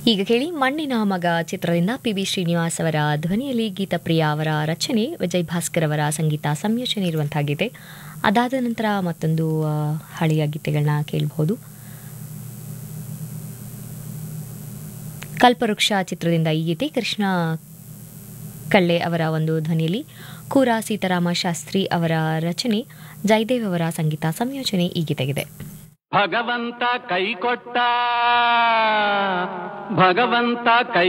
ಈಗ ಕೇಳಿ ಮಣ್ಣಿನ ಮಗ ಚಿತ್ರದಿಂದ ಪಿ ಬಿ ಶ್ರೀನಿವಾಸ್ ಅವರ ಧ್ವನಿಯಲ್ಲಿ ಗೀತಪ್ರಿಯ ಅವರ ರಚನೆ ವಿಜಯ್ ಭಾಸ್ಕರ್ ಅವರ ಸಂಗೀತ ಸಂಯೋಜನೆ ಇರುವಂತಹ ಗೀತೆ ಅದಾದ ನಂತರ ಮತ್ತೊಂದು ಆ, ಹಳೆಯ ಗೀತೆಗಳನ್ನ ಕೇಳಬಹುದು ಕಲ್ಪವೃಕ್ಷ ಚಿತ್ರದಿಂದ ಈ ಗೀತೆ ಕೃಷ್ಣ ಕಳ್ಳೆ ಅವರ ಒಂದು ಧ್ವನಿಯಲ್ಲಿ ಕೂರ ಸೀತಾರಾಮ ಶಾಸ್ತ್ರಿ ಅವರ ರಚನೆ ಜಯದೇವ್ ಅವರ ಸಂಗೀತ ಸಂಯೋಜನೆ ಈ ಗೀತೆಗಿದೆ ಭಗವಂತ ಕೈ ಕೊಟ್ಟ ಭಗವಂತ ಕೈ